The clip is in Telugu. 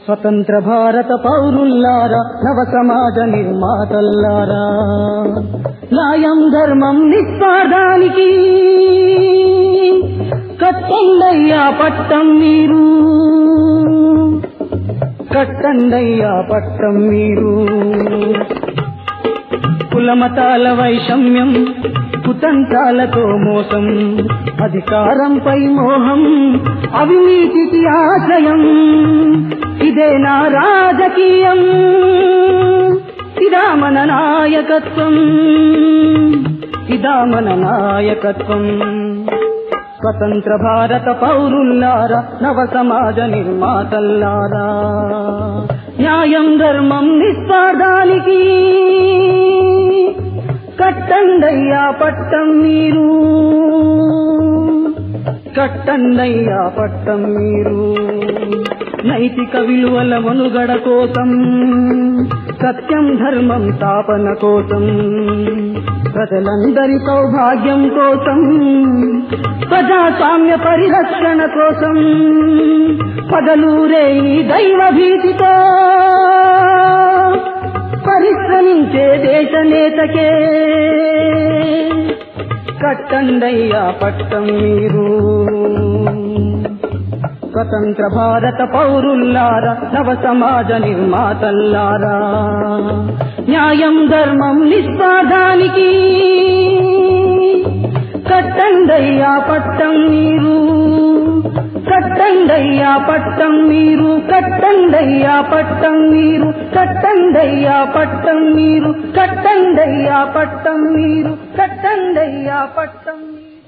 స్వతంత్ర భారత పౌరుల్లారా నవ సమాజ నిర్మాతల్లారా న్యాయం ధర్మం నిస్వార్థానికి కట్టండయ్యా పట్టం మీరు కట్టండయ్యా పట్టం మీరు కులమతాల వైషమ్యం కుతంత్రాలతో మోసం అధికారంపై మోహం అవినీతికి ఆశ్రయం ఇదే నా రాజకీయం ఇదా మన నాయకత్వం ఇదా మన నాయకత్వం స్వతంత్ర భారత పౌరుల్లారా నవ సమాజ నిర్మాతల్లారా న్యాయం ధర్మం నిస్వార్థానికి కట్టండయ్యా పట్టం మీరు కట్టండయ్యా పట్టం మీరు నైతిక విలువల మనుగడ కోసం సత్యం ధర్మం స్థాపన కోసం ప్రజలందరి సౌభాగ్యం కోసం ప్రజాస్వామ్య పరిరక్షణ కోసం పగలూరే ఈ దైవ భీతితో పరిశ్రమించే దేశ నేతకే కట్టండయ్యా పట్టం మీరు స్వతంత్ర భారత పౌరుల్లారా నవ సమాజ నిర్మాతల్లారా న్యాయం ధర్మం నిస్వార్థానికి కట్టండయ్యా పట్టం మీరు కట్టండయ్యా పట్టం మీరు కట్టండయ్యా పట్టం మీరు కట్టండయ్యా పట్టం మీరు కట్టండయ్యా పట్టం మీరు కట్టండయ్యా పట్టం మీరు